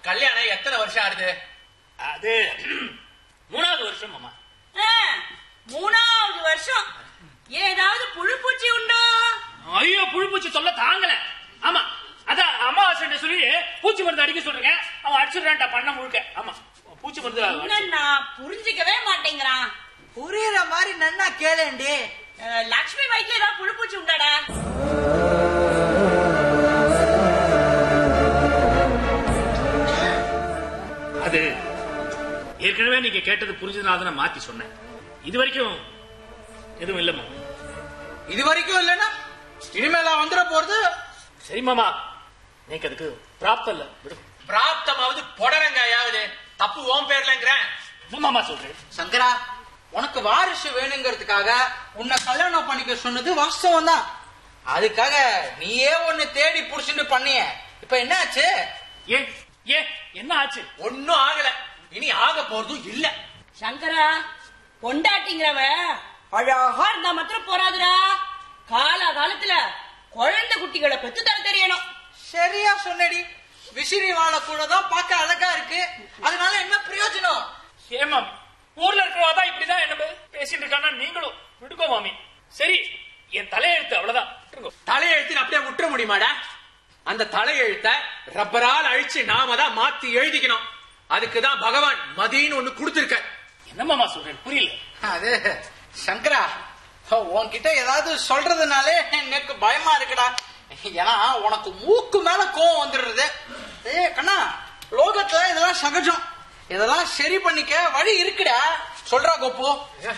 கல்யாணம் எத்தனை வருஷம் ஆகுது அது மூணாவது வருஷம் மாமா ஆ, மூணாவது வருஷம் ஏதாவது புழுப்பூச்சி உண்டோ ஐயோ புழுப்பூச்சி சொல்ல தாங்கல ஆமா அதான் அமாவாசை சொல்லி பூச்சி மருந்து அடிக்க சொல்றேங்க அவன் அடிச்சிடுறான்டா பண்ண முழுக்க ஆமா பூச்சி மருந்து என்னன்னா புரிஞ்சுக்கவே மாட்டேங்கிறான் புரியுற மாதிரி நன்னா கேளேண்டி அஹ், லக்ஷ்மி வயிற்றுல ஏதாவது புழுப்பூச்சி உண்டாடா அது ஏற்கனவே நீங்க கேட்டது புரிஞ்சதுனால தான் நான் மாத்தி சொன்னேன் இது வரைக்கும் எதுவும் இல்ல மாமா இது வரைக்கும் இல்லைன்னா இனிமேல வந்துட போறது சரி மாமா எனக்கு அதுக்கு பிராப்தம் இல்ல விடு பிராப்தமாவது புடரங்காயாவது தப்பு ஓம் பேர்லங்கிறேன் என்ன மாமா சொல்றேன் சங்கரா உனக்கு வாரிசு வேணுங்கிறதுக்காக உன்னை கல்யாணம் பண்ணிக்க சொன்னது வாஸ்தவம் தான் அதுக்காக நீயே ஒன்னு தேடி புடிச்சுட்டு பண்ணிய இப்ப என்னாச்சு ஏன் ஏன் என்ன ஆச்சு ஒன்னும் ஆகல இனி ஆக போறதும் இல்ல சங்கரா பொண்டாட்டிங்கிறவ அழகா இருந்தா மாத்திரம் போறாதுடா கால காலத்துல குழந்தை குட்டிகளை பெத்து தர தெரியணும் சரியா சொன்னடி விசிறி வாழை கூட தான் பார்க்க அழகா இருக்கு அதனால என்ன பிரயோஜனம் ஏன் மாமி ஊர்ல இருக்கிறவா தான் இப்படிதான் என்ன பேசிட்டு இருக்கானா நீங்களும் விடுக்கோ மாமி சரி என் தலையெழுத்து அவ்வளவுதான் விட்டுருங்கோ. தலையெழுத்து அப்படியே விட்டுற முடியுமாடா அந்த தலையெழுத்த ரப்பரால் அழிச்சு நாம தான் மாத்தி எழுதிக்கணும் அதுக்கு தான் பகவான் மதின்னு ஒண்ணு கொடுத்திருக்க என்ன மாமா சொல்றேன் புரியல அது சங்கரா உன்கிட்ட ஏதாவது சொல்றதுனாலே எனக்கு பயமா இருக்குடா ஏன்னா உனக்கு மூக்கு மேல கோவம் வந்துடுறது ஏ கண்ணா லோகத்துல இதெல்லாம் சகஜம் இதெல்லாம் சரி பண்ணிக்க வழி இருக்குடா சொல்றா கோப்பு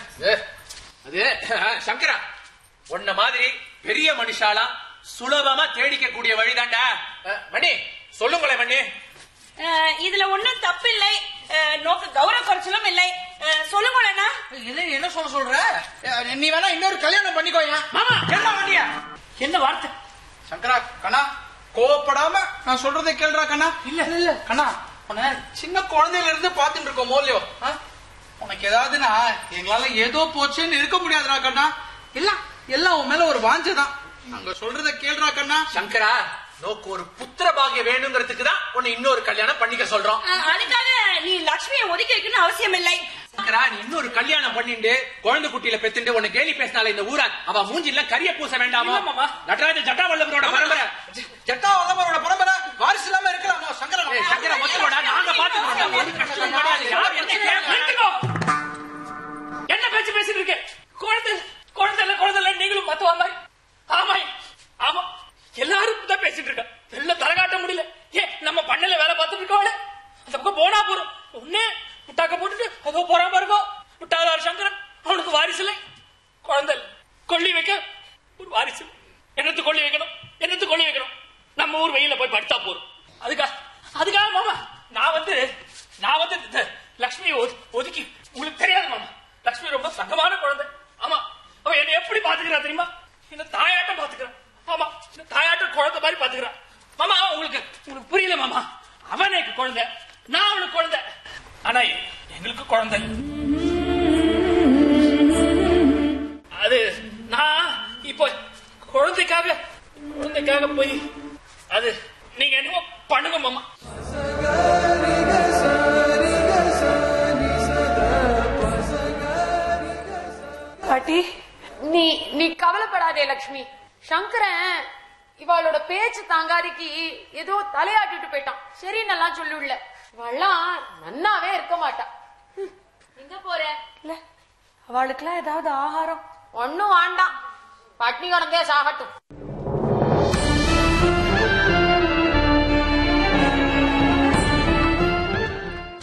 அது சங்கரா உன்ன மாதிரி பெரிய மனுஷாலா சுலபமா தேடிக்க கூடிய வழிதான்டா அஹ், மணி சொல்லுங்களேன் மணி அஹ், இதுல ஒண்ணும் தப்பில்லை அஹ், நோக்கு கௌரவ குறைச்சலும் இல்லை அஹ், சொல்லுங்களேண்ணா என்ன என்ன சொல்ல சொல்ற ஏ, நீ வேணா இன்னொரு கல்யாணம் பண்ணிக்கோயா மாமா என்ன பண்ணியா என்ன வார்த்தை சங்கரா கண்ணா கோவப்படாம நான் சொல்றதை கேளுடா கண்ணா இல்ல இல்ல இல்ல கண்ணா உன்னை சின்ன குழந்தையில இருந்து பாத்துட்டு இருக்கோம் மோலியோ ஆ? உனக்கு ஏதாவதுன்னா எங்களால ஏதோ போச்சுன்னு இருக்க முடியாதுடா கண்ணா இல்ல எல்லாம் உன் மேல ஒரு வாஞ்சதான் அங்க சொல்றதை கேளுடா கண்ணா சங்கரா நோக்கு ஒரு புத்திர பாகியம் வேணுங்கிறதுக்கு தான் உன்னை இன்னொரு கல்யாணம் பண்ணிக்க சொல்றோம் அஹ், அதுக்காக நீ லக்ஷ்மியை ஒதுக்கி வைக்கணும்னு அவசியம் இல்லை சங்கரா நீ இன்னொரு கல்யாணம் பண்ணிட்டு குழந்தை குட்டியில பெத்துட்டு உன்னை கேலி பேசினால இந்த ஊரா அவ மூஞ்சில கரிய பூச வேண்டாமா இல்ல மாமா. நடராஜ ஜட்டாவல்லவரோட பரம்பரை ஜட்டா வல்லவரோட பரம்பரை வாரிசு இல்லாம இருக்கலாமா சங்கரா ஏய், சங்கரா ஒத்துக்கோடா நாங்க பாத்துக்கிறோம் ஒரு கஷ்டம் கிடையாது யார் என்ன கேட்கல. நிறுத்துக்கோ. என்ன பேச்சு பேசிட்டு இருக்க குழந்தை குழந்தை இல்ல குழந்தை இல்ல நீங்களும் மத்தவா மாதிரி ஆமாய் ஆமா எல்லாரும் தான் பேசிட்டு இருக்க வெளில தரகாட்ட முடியல ஏ நம்ம பண்ணல வேலை பார்த்துட்டு இருக்கோம் அந்த பக்கம் போனா போறோம் ஒன்னே முட்டாக்க போட்டுட்டு அதோ போறான் பாருங்க முட்டாளார் சங்கரன் அவனுக்கு வாரிசு இல்லை குழந்தை இல்ல. கொள்ளி வைக்க ஒரு வாரிசு இல்லை. என்னத்து கொள்ளி வைக்கணும் என்னத்து கொள்ளி வைக்கணும் நம்ம ஊர் வெயில போய் படுத்தா போறோம் அதுக்காக அதுக்காக மாமா நான் வந்து நான் வந்து இந்த லக்ஷ்மியை ஒது- ஒதுக்கி உங்களுக்கு தெரியாது மாமா லக்ஷ்மி ரொம்ப சங்கமான குழந்தை ஆமா அவ என்னை எப்படி பாத்துக்கிறா தெரியுமா இந்த தாயாட்டம் பாத்துக்கிறா ஆமா இந்த தாயாட்டம் குழந்தை மாதிரி பாத்துக்கிறா மாமா உங்களுக்கு உங்களுக்கு புரியல மாமா அவன் எனக்கு குழந்தை நான் அவனுக்கு குழந்தை ஆனா எங்களுக்கு குழந்தை இல்ல. அது நான் இப்போ குழந்தைக்காக குழந்தைக்காக போய் அது நீங்க என்னமோ பண்ணுங்க மாமா பாட்டி நீ நீ கவலைப்படாதே லக்ஷ்மி சங்கரன் இவளோட பேச்சு தாங்காதிக்கு ஏதோ தலையாட்டிட்டு போயிட்டான் சரி நல்லா சொல்லுள்ள இவெல்லாம் நன்னாவே இருக்க மாட்டா ஹம், எங்க போற இல்ல அவளுக்குலாம் ஏதாவது ஆகாரம் ஒண்ணும் வேண்டாம் பட்னி கிடந்தே சாகட்டும்